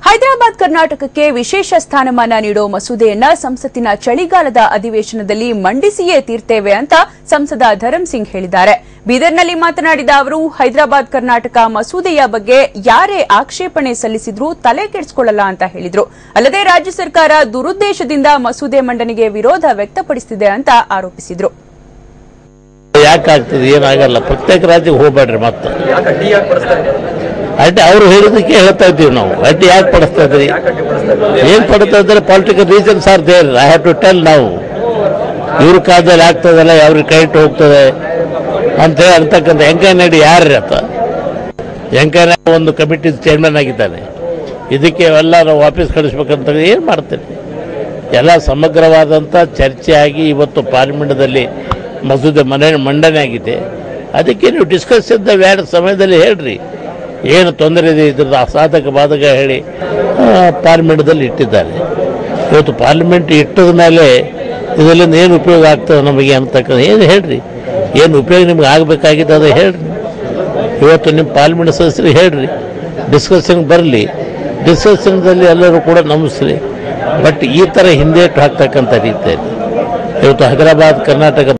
ಹೈದರಾಬಾದ್ ಕರ್ನಾಟಕಕ್ಕೆ ವಿಶೇಷ ಸ್ಥಾನಮಾನ ನೀಡೋ ಮಸೂದೆಯನ್ನ ಸಂಸತ್ತಿನ ಚಳಿಗಾಲದ ಅಧಿವೇಶನದಲ್ಲಿ ಮಂಡಿಸಿಯೇ ತೀರ್ತೇವೆ ಅಂತ ಸಂಸದ ಧರಂ ಸಿಂಗ್ ಹೇಳಿದ್ದಾರೆ ಬೀದರ್ನಲ್ಲಿ ಮಾತನಾಡಿದ ಅವರು ಹೈದರಾಬಾದ್ ಕರ್ನಾಟಕ ಮಸೂದೆಯ ಬಗ್ಗೆ ಯಾರೇ ಆಕ್ಷೇಪಣೆ ಸಲ್ಲಿಸಿದ್ರೂ ತಲೆ ಕೆಡಿಸಿಕೊಳ್ಳಲ್ಲ ಅಂತ ಹೇಳಿದ್ರು ಅಲ್ಲದೆ ರಾಜ್ಯ ಸರ್ಕಾರ ದುರುದ್ದೇಶದಿಂದ ಮಸೂದೆ ಮಂಡನೆಗೆ ವಿರೋಧ ವ್ಯಕ್ತಪಡಿಸುತ್ತಿದೆ ಅಂತ ಆರೋಪಿಸಿದ್ರು ಯಾಕೆ ಆಗ್ತದೆ ಏನಾಗಲ್ಲ ಪ್ರತ್ಯೇಕ ರಾಜ್ಯಕ್ಕೆ ಹೋಗ್ಬೇಡ್ರಿ ಮತ್ತೆ ಯಾಕೆ ಅಡ್ಡಿ ಯಾಕೆ ಪಡಿಸ್ತಾರೆ ಅಡ್ಡಿ ಅವ್ರು ಹೇಳಿದಕ್ಕೆ ಹೇಳ್ತಾ ಇದ್ದೀವಿ ನಾವು ಅಡ್ಡಿ ಯಾಕೆ ಪಡಿಸ್ತಾ ಇದ್ರಿ ಯಾಕೆ ಅಡ್ಡಿ ಪಡಿಸ್ತಾರೆ ಏನ್ ಪಡ್ತಾ ಇದ್ದಾರೆ political reasons are there I have to tell ನಾವು ಇವ್ರ ಕಾಲದಲ್ಲಿ ಆಗ್ತದಲ್ಲ ಅವ್ರಿಗೆ ಕೈ ಇಟ್ಟು ಹೋಗ್ತದೆ ಅಂತ ಹೇಳಿ ಅಂತಕ್ಕಂಥ ವೆಂಕಯ್ಯ ನಾಯ್ಡು ಯಾರು ಆತ ವೆಂಕಯ್ಯ ನಾಯ್ಡು ಒಂದು ಕಮಿಟಿ ಚೇರ್ಮನ್ ಆಗಿದ್ದಾನೆ ಇದಕ್ಕೆ ಎಲ್ಲ ನಾವು ವಾಪಸ್ ಕಳಿಸ್ಬೇಕಂತ ಏನು ಮಾಡ್ತೇನೆ ಎಲ್ಲ ಸಮಗ್ರವಾದಂಥ ಚರ್ಚೆ ಆಗಿ ಇವತ್ತು ಪಾರ್ಲಿಮೆಂಟ್ದಲ್ಲಿ ಮಸೂದೆ ಮನೆ ಮಂಡನೆ ಆಗಿದೆ ಅದಕ್ಕೆ ನೀವು ಡಿಸ್ಕಸ್ ಇದ್ದ ವ್ಯಾಡ ಸಮಯದಲ್ಲಿ ಹೇಳ್ರಿ ಏನು ತೊಂದರೆ ಇದೆ ಇದ್ರದ್ದು ಸಾಧಕ ಬಾಧಕ ಹೇಳಿ ಆ, ಪಾರ್ಲಿಮೆಂಟ್ದಲ್ಲಿ ಇಟ್ಟಿದ್ದಾರೆ ಇವತ್ತು ಪಾರ್ಲಿಮೆಂಟ್ ಇಟ್ಟದ ಮೇಲೆ ಇದರಿಂದ ಏನು ಉಪಯೋಗ ಆಗ್ತದೆ ನಮಗೆ ಅಂತಕ್ಕಂಥ ಏನು ಹೇಳ್ರಿ ಏನು ಉಪಯೋಗ ನಿಮ್ಗೆ ಆಗಬೇಕಾಗಿದೆ ಅದು ಹೇಳ್ರಿ ಇವತ್ತು ನಿಮ್ಮ ಪಾರ್ಲಿಮೆಂಟ್ ಸದಸ್ಯರಿಗೆ ಹೇಳ್ರಿ ಡಿಸ್ಕಷನ್ ಬರಲಿ ಡಿಸ್ಕಷನ್ದಲ್ಲಿ ಎಲ್ಲರೂ ಕೂಡ ನಂಬಿಸ್ರಿ ಬಟ್ ಈ ಥರ ಹಿಂದೇಟು ಹಾಕ್ತಕ್ಕಂಥ ರೀತಿಯಲ್ಲಿ ಇವತ್ತು ಹೈದರಾಬಾದ್ ಕರ್ನಾಟಕ